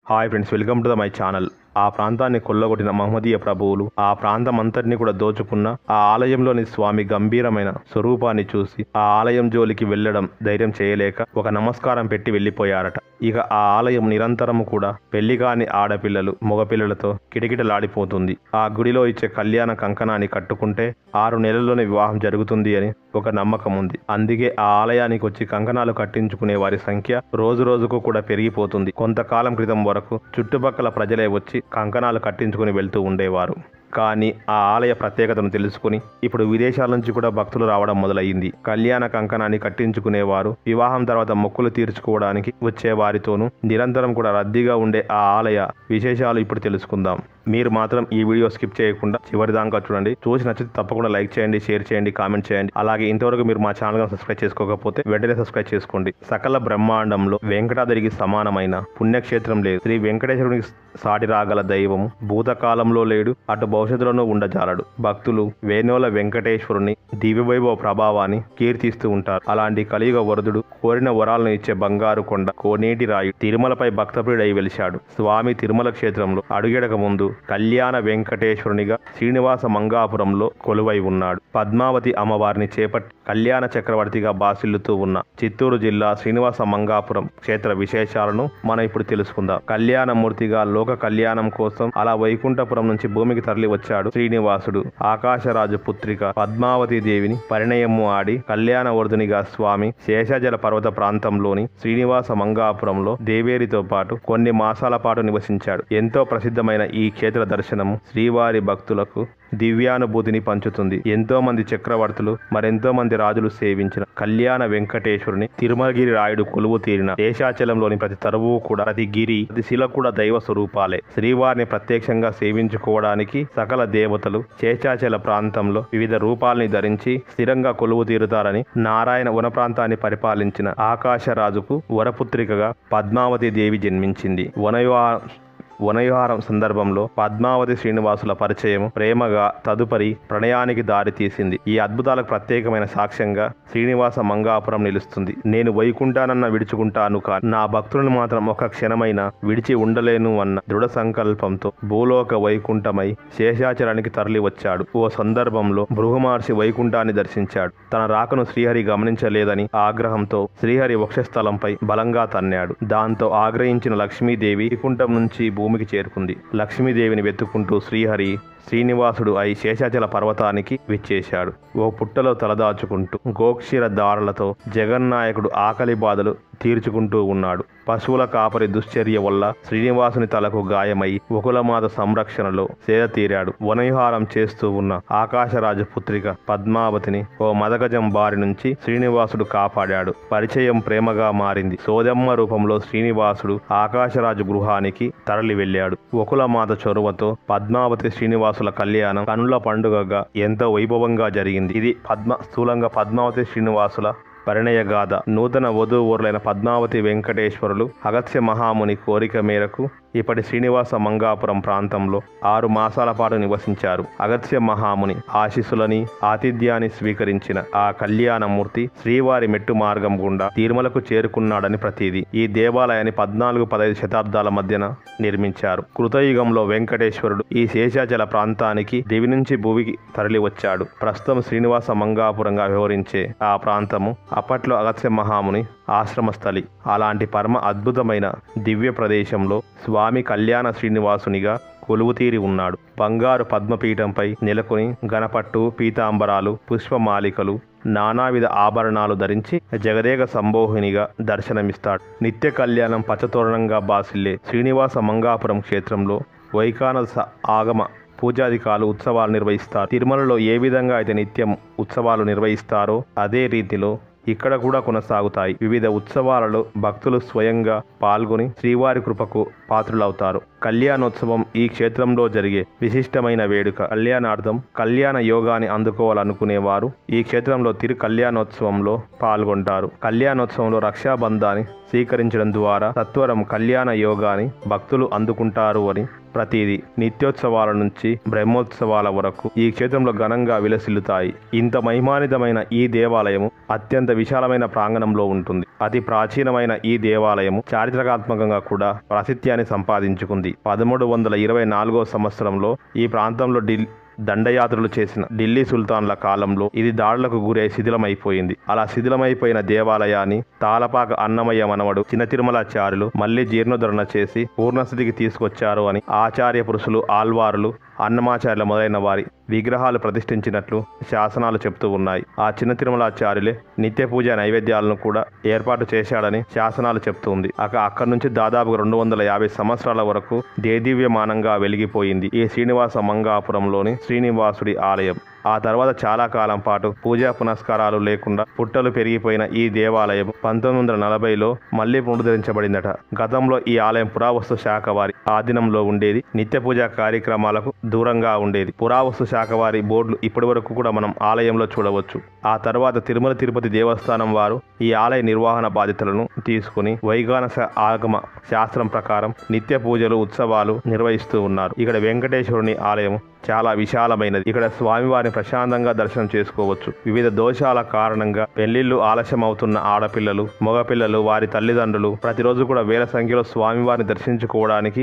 hi friends welcome to the my channel ఆ ప్రాంతాన్ని కొల్లగొట్టిన మహమ్మదీయ ప్రభువులు ఆ ప్రాంతం అంతటిని కూడా దోచుకున్న ఆ ఆలయంలోని స్వామి గంభీరమైన స్వరూపాన్ని చూసి ఆ ఆలయం జోలికి వెళ్ళడం ధైర్యం చేయలేక ఒక నమస్కారం పెట్టి వెళ్ళిపోయారట ఇక ఆ ఆలయం నిరంతరము కూడా పెళ్లి కాని ఆడపిల్లలు మగపిల్లలతో కిటకిటలాడిపోతుంది ఆ గుడిలో ఇచ్చే కళ్యాణ కంకణాన్ని కట్టుకుంటే ఆరు నెలల్లోనే వివాహం జరుగుతుంది అని ఒక నమ్మకం ఉంది అందుకే ఆ ఆలయానికి వచ్చి కంకణాలు కట్టించుకునే వారి సంఖ్య రోజు రోజుకు కూడా పెరిగిపోతుంది కొంతకాలం క్రితం వరకు చుట్టుపక్కల ప్రజలే వచ్చి కంకణాలు కట్టించుకుని వెళ్తూ ఉండేవారు కానీ ఆ ఆలయ ప్రత్యేకతను తెలుసుకుని ఇప్పుడు విదేశాల నుంచి కూడా భక్తులు రావడం మొదలయ్యింది కళ్యాణ కంకణాన్ని కట్టించుకునేవారు వివాహం తర్వాత మొక్కులు తీర్చుకోవడానికి వచ్చే వారితోనూ నిరంతరం కూడా రద్దీగా ఉండే ఆ ఆలయ విశేషాలు ఇప్పుడు తెలుసుకుందాం మీరు మాత్రం ఈ వీడియో స్కిప్ చేయకుండా చివరి దాకా చూడండి చూసి నచ్చితే తప్పకుండా లైక్ చేయండి షేర్ చేయండి కామెంట్ చేయండి అలాగే ఇంతవరకు మీరు మా ఛానల్ సబ్స్క్రైబ్ చేసుకోకపోతే వెంటనే సబ్స్క్రైబ్ చేసుకోండి సకల బ్రహ్మాండంలో వెంకటాద్రికి సమానమైన పుణ్యక్షేత్రం లేదు శ్రీ వెంకటేశ్వరునికి సాటి రాగల దైవం భూతకాలంలో లేడు అటు భవిష్యత్తులోనూ ఉండజాలడు భక్తులు వేణోల వెంకటేశ్వరుని దివ్యవైభవ ప్రభావాన్ని కీర్తిస్తూ ఉంటారు అలాంటి కలియుగ వరదుడు కోరిన వరాలను ఇచ్చే బంగారు కొండ కోనేటి రాయు తిరుమలపై భక్తప్రియుడై వెలిశాడు స్వామి తిరుమల క్షేత్రంలో అడుగెడక ముందు కళ్యాణ వెంకటేశ్వరునిగా శ్రీనివాస మంగాపురంలో కొలువై ఉన్నాడు పద్మావతి అమ్మవారిని చేపట్టి కళ్యాణ చక్రవర్తిగా బాసిల్లుతూ ఉన్న చిత్తూరు జిల్లా శ్రీనివాస మంగాపురం క్షేత్ర విశేషాలను మనం ఇప్పుడు తెలుసుకుందాం కళ్యాణమూర్తిగా లోక కళ్యాణం కోసం అలా వైకుంఠపురం నుంచి భూమికి తరలి వచ్చాడు శ్రీనివాసుడు ఆకాశరాజు పుత్రిక పద్మావతి దేవిని పరిణయము ఆడి కళ్యాణ వర్ధునిగా స్వామి శేషాచల పర్వత ప్రాంతంలోని శ్రీనివాస మంగాపురంలో దేవేరితో పాటు కొన్ని మాసాల పాటు నివసించాడు ఎంతో ప్రసిద్ధమైన ఈ క్షేత్ర దర్శనము శ్రీవారి భక్తులకు దివ్యానుభూతిని పంచుతుంది ఎంతో మంది చక్రవర్తులు మరెంతో మంది రాజులు సేవించిన కళ్యాణ వెంకటేశ్వరుని తిరుమలగిరి రాయుడు కొలువు తీరిన శేషాచలంలోని ప్రతి తరువు కూడా ప్రతి గిరి ప్రతి శిల కూడా దైవ స్వరూపాలే శ్రీవారిని ప్రత్యక్షంగా సేవించుకోవడానికి సకల దేవతలు శేషాచల ప్రాంతంలో వివిధ రూపాల్ని ధరించి స్థిరంగా కొలువు తీరుతారని నారాయణ వన ప్రాంతాన్ని పరిపాలించిన ఆకాశరాజుకు వరపుత్రికగా పద్మావతి దేవి జన్మించింది వనవివా వనవిహారం సందర్భంలో పద్మావతి శ్రీనివాసుల పరిచయం ప్రేమగా తదుపరి ప్రణయానికి దారి తీసింది ఈ అద్భుతాలకు ప్రత్యేకమైన సాక్ష్యంగా శ్రీనివాస మంగాపురం నిలుస్తుంది నేను వైకుంఠానన్న విడుచుకుంటాను కానీ నా భక్తులను మాత్రం ఒక క్షణమైన విడిచి ఉండలేను అన్న దృఢ సంకల్పంతో భూలోక వైకుంఠమై శేషాచలానికి తరలి వచ్చాడు ఓ సందర్భంలో భృగుమహర్షి వైకుంఠాన్ని దర్శించాడు తన రాకను శ్రీహరి గమనించలేదని ఆగ్రహంతో శ్రీహరి వక్షస్థలంపై బలంగా తన్నాడు దాంతో ఆగ్రహించిన లక్ష్మీదేవి వైకుంఠం నుంచి భూమికి చేరుకుంది లక్ష్మీదేవిని వెతుక్కుంటూ శ్రీహరి శ్రీనివాసుడు అయి శేషాచల పర్వతానికి విచ్చేశాడు ఓ పుట్టలో తలదాచుకుంటూ గోక్షీర దారులతో జగన్నాయకుడు ఆకలి బాధలు తీర్చుకుంటూ ఉన్నాడు పశువుల కాపరి దుశ్చర్య వల్ల శ్రీనివాసుని తలకు గాయమై ఒకలమాత సంరక్షణలో సేద తీరాడు వనవిహారం చేస్తూ ఉన్న ఆకాశరాజు పుత్రిక పద్మావతిని ఓ మదగజం బారి నుంచి శ్రీనివాసుడు కాపాడాడు పరిచయం ప్రేమగా మారింది సోదమ్మ రూపంలో శ్రీనివాసుడు ఆకాశరాజు గృహానికి తరలి వెళ్ళాడు ఒకలమాత చొరవతో పద్మావతి శ్రీనివాసుల కళ్యాణం కనుల పండుగగా ఎంతో వైభవంగా జరిగింది ఇది పద్మ స్థూలంగా పద్మావతి శ్రీనివాసుల పరిణయ గాథ నూతన వధూవరులైన పద్మావతి వెంకటేశ్వరులు అగత్య మహాముని కోరిక మేరకు ఇప్పటి శ్రీనివాస మంగాపురం ప్రాంతంలో ఆరు మాసాల పాటు నివసించారు అగత్య మహాముని ఆశీస్సులని ఆతిథ్యాన్ని స్వీకరించిన ఆ కళ్యాణమూర్తి శ్రీవారి మెట్టు మార్గం గుండా తిరుమలకు చేరుకున్నాడని ప్రతీది ఈ దేవాలయాన్ని పద్నాలుగు పదహైదు శతాబ్దాల మధ్యన నిర్మించారు కృతయుగంలో వెంకటేశ్వరుడు ఈ శేషాచల ప్రాంతానికి దివి నుంచి భూమికి తరలి వచ్చాడు ప్రస్తుతం శ్రీనివాస మంగాపురంగా వ్యవహరించే ఆ ప్రాంతము అప్పట్లో అగత్య మహాముని ఆశ్రమస్థలి అలాంటి పరమ అద్భుతమైన దివ్య ప్రదేశంలో స్వామి కళ్యాణ శ్రీనివాసునిగా కొలువుతీరి ఉన్నాడు బంగారు పద్మపీఠంపై నెలకొని గణపట్టు పీతాంబరాలు పుష్పమాలికలు నానావిధ ఆభరణాలు ధరించి జగదేక సంబోహినిగా దర్శనమిస్తాడు నిత్య కళ్యాణం పచ్చతోరణంగా బాసిల్లే శ్రీనివాస మంగాపురం క్షేత్రంలో వైకానస ఆగమ పూజాధికారులు ఉత్సవాలు నిర్వహిస్తారు తిరుమలలో ఏ విధంగా అయితే నిత్యం ఉత్సవాలు నిర్వహిస్తారో అదే రీతిలో ఇక్కడ కూడా కొనసాగుతాయి వివిధ ఉత్సవాలలో భక్తులు స్వయంగా పాల్గొని శ్రీవారి కృపకు పాత్రులవుతారు కళ్యాణోత్సవం ఈ క్షేత్రంలో జరిగే విశిష్టమైన వేడుక కళ్యాణార్థం కళ్యాణ యోగాన్ని అందుకోవాలనుకునే వారు ఈ క్షేత్రంలో తిరు కళ్యాణోత్సవంలో పాల్గొంటారు కళ్యాణోత్సవంలో రక్షాబంధాన్ని స్వీకరించడం ద్వారా సత్వరం కళ్యాణ యోగాన్ని భక్తులు అందుకుంటారు అని ప్రతిదీ నిత్యోత్సవాల నుంచి బ్రహ్మోత్సవాల వరకు ఈ క్షేత్రంలో ఘనంగా విలసిల్లుతాయి ఇంత మహిమానితమైన ఈ దేవాలయము అత్యంత విశాలమైన ప్రాంగణంలో ఉంటుంది అతి ప్రాచీనమైన ఈ దేవాలయము చారిత్రకాత్మకంగా కూడా ప్రాశస్త్యాన్ని సంపాదించుకుంది పదమూడు వందల ఇరవై నాలుగో సంవత్సరంలో ఈ ప్రాంతంలో ఢిల్లీ దండయాత్రలు చేసిన ఢిల్లీ సుల్తాన్ల కాలంలో ఇది దాడులకు గురై శిథిలమైపోయింది అలా శిథిలమైపోయిన దేవాలయాన్ని తాళపాక అన్నమయ్య మనవడు చిన్న తిరుమలాచార్యులు మళ్లీ జీర్ణోద్ధరణ చేసి పూర్ణస్థితికి తీసుకొచ్చారు అని ఆచార్య పురుషులు ఆల్వారులు అన్నమాచార్యుల మొదలైన వారి విగ్రహాలు ప్రతిష్ఠించినట్లు శాసనాలు చెప్తూ ఉన్నాయి ఆ చిన్న తిరుమలాచార్యులే నిత్య పూజ నైవేద్యాలను కూడా ఏర్పాటు చేశాడని శాసనాలు చెప్తుంది అక అక్కడి నుంచి దాదాపు రెండు వందల యాభై సంవత్సరాల వరకు దేదీవ్యమానంగా వెలిగిపోయింది ఈ శ్రీనివాస మంగాపురంలోని శ్రీనివాసుడి ఆలయం ఆ తర్వాత చాలా కాలం పాటు పూజా పునస్కారాలు లేకుండా పుట్టలు పెరిగిపోయిన ఈ దేవాలయం పంతొమ్మిది వందల నలభైలో మళ్లీ పునరుద్ధరించబడిందట గతంలో ఈ ఆలయం పురావస్తు శాఖ వారి ఆధీనంలో ఉండేది నిత్య పూజా కార్యక్రమాలకు దూరంగా ఉండేది పురావస్తు శాఖ వారి బోర్డులు ఇప్పటి వరకు కూడా మనం ఆలయంలో చూడవచ్చు ఆ తర్వాత తిరుమల తిరుపతి దేవస్థానం వారు ఈ ఆలయ నిర్వహణ బాధ్యతలను తీసుకుని వైగానస ఆగమ శాస్త్రం ప్రకారం నిత్య పూజలు ఉత్సవాలు నిర్వహిస్తూ ఉన్నారు ఇక్కడ వెంకటేశ్వరుని ఆలయం చాలా విశాలమైనది ఇక్కడ స్వామివారిని ప్రశాంతంగా దర్శనం చేసుకోవచ్చు వివిధ దోషాల కారణంగా పెళ్లిళ్లు ఆలస్యం అవుతున్న ఆడపిల్లలు మగపిల్లలు వారి తల్లిదండ్రులు ప్రతిరోజు కూడా వేల సంఖ్యలో స్వామివారిని దర్శించుకోవడానికి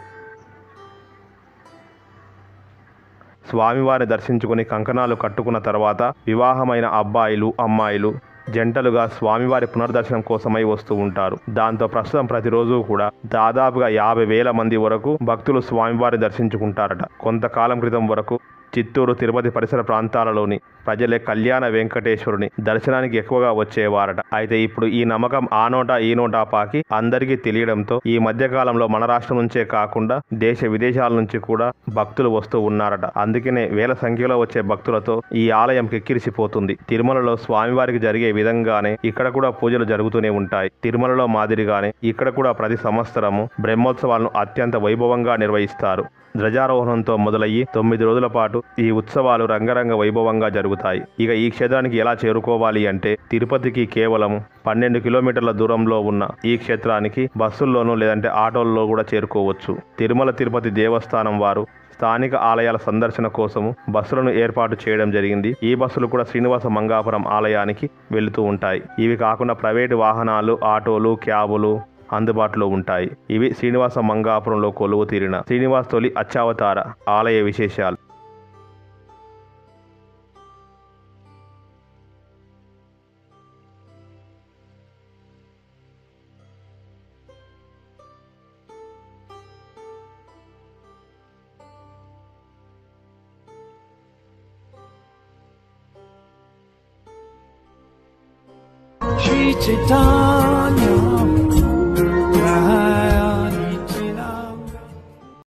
స్వామివారిని దర్శించుకుని కంకణాలు కట్టుకున్న తర్వాత వివాహమైన అబ్బాయిలు అమ్మాయిలు జంటలుగా స్వామివారి పునర్దర్శనం కోసమై వస్తూ ఉంటారు దాంతో ప్రస్తుతం ప్రతిరోజు కూడా దాదాపుగా యాభై వేల మంది వరకు భక్తులు స్వామివారిని దర్శించుకుంటారట కొంతకాలం క్రితం వరకు చిత్తూరు తిరుపతి పరిసర ప్రాంతాలలోని ప్రజలే కళ్యాణ వెంకటేశ్వరుని దర్శనానికి ఎక్కువగా వచ్చేవారట అయితే ఇప్పుడు ఈ నమ్మకం ఆ నోట ఈ నోటా పాకి అందరికీ తెలియడంతో ఈ మధ్య కాలంలో మన రాష్ట్రం నుంచే కాకుండా దేశ విదేశాల నుంచి కూడా భక్తులు వస్తూ ఉన్నారట అందుకనే వేల సంఖ్యలో వచ్చే భక్తులతో ఈ ఆలయం కిక్కిరిసిపోతుంది తిరుమలలో స్వామివారికి జరిగే విధంగానే ఇక్కడ కూడా పూజలు జరుగుతూనే ఉంటాయి తిరుమలలో మాదిరిగానే ఇక్కడ కూడా ప్రతి సంవత్సరము బ్రహ్మోత్సవాలను అత్యంత వైభవంగా నిర్వహిస్తారు ధ్వజారోహణంతో మొదలయ్యి తొమ్మిది రోజుల పాటు ఈ ఉత్సవాలు రంగరంగ వైభవంగా జరుగుతాయి ఇక ఈ క్షేత్రానికి ఎలా చేరుకోవాలి అంటే తిరుపతికి కేవలం పన్నెండు కిలోమీటర్ల దూరంలో ఉన్న ఈ క్షేత్రానికి బస్సుల్లోనూ లేదంటే ఆటోల్లో కూడా చేరుకోవచ్చు తిరుమల తిరుపతి దేవస్థానం వారు స్థానిక ఆలయాల సందర్శన కోసము బస్సులను ఏర్పాటు చేయడం జరిగింది ఈ బస్సులు కూడా శ్రీనివాస మంగాపురం ఆలయానికి వెళుతూ ఉంటాయి ఇవి కాకుండా ప్రైవేటు వాహనాలు ఆటోలు క్యాబులు అందుబాటులో ఉంటాయి ఇవి శ్రీనివాస మంగాపురంలో కొలువు తీరిన శ్రీనివాస్ తొలి అచ్చావతార ఆలయ విశేషాలు Shri Chaitanya